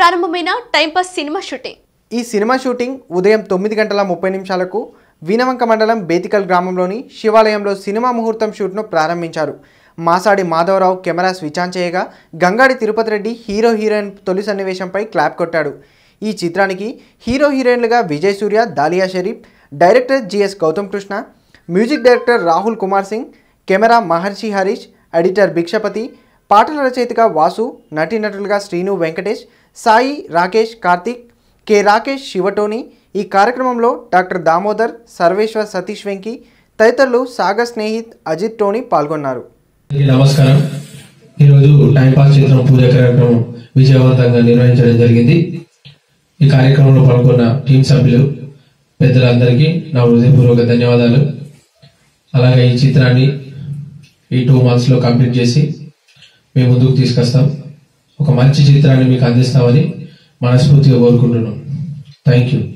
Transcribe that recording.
ప్రారంభమైన టైంపాస్ సినిమా షూటింగ్ ఈ సినిమా షూటింగ్ ఉదయం తొమ్మిది గంటల ముప్పై నిమిషాలకు వీనవంక మండలం బేతికల్ గ్రామంలోని శివాలయంలో సినిమా ముహూర్తం షూట్ను ప్రారంభించారు Masadi Madhavarao camera switch on చేయగా గంగాడి తిరుపతి రెడ్డి హీరో హీరోయిన్ తొలి సన్నివేశంపై క్లాప్ కొట్టాడు ఈ చిత్రానికి హీరో హీరోయిన్లుగా Vijay Surya Dalia Sharif director GS Gautham Krishna music director Rahul Kumar Singh camera Maharshi Harish editor Bhikshapathi పాటల రచయితగా వాసు నటీనటులుగా శ్రీను వెంకటేష్ సాయి రాకేష్ కార్తీక్ కె రాకేష్ శివటోని ఈ కార్యక్రమంలో డాక్టర్ దామోదర్ సర్వేశ్వర్ సతీష్ వెంకి తదితరులు సాగర్ స్నేహిత్ అజిత్ టోనీ పాల్గొన్నారు అందరికీ నమస్కారం ఈరోజు టైం పాస్ చిత్రం పూజ కార్యక్రమం విజయవంతంగా నిర్వహించడం జరిగింది ఈ కార్యక్రమంలో పాల్గొన్న టీం సభ్యులు పెద్దలందరికీ నా హృదయపూర్వక ధన్యవాదాలు అలాగే ఈ చిత్రాన్ని ఈ టూ మంత్స్ లో కంప్లీట్ చేసి మేము ముందుకు తీసుకొస్తాం ఒక మంచి చిత్రాన్ని మీకు అందిస్తామని మనస్ఫూర్తిగా కోరుకుంటున్నాం థ్యాంక్ యూ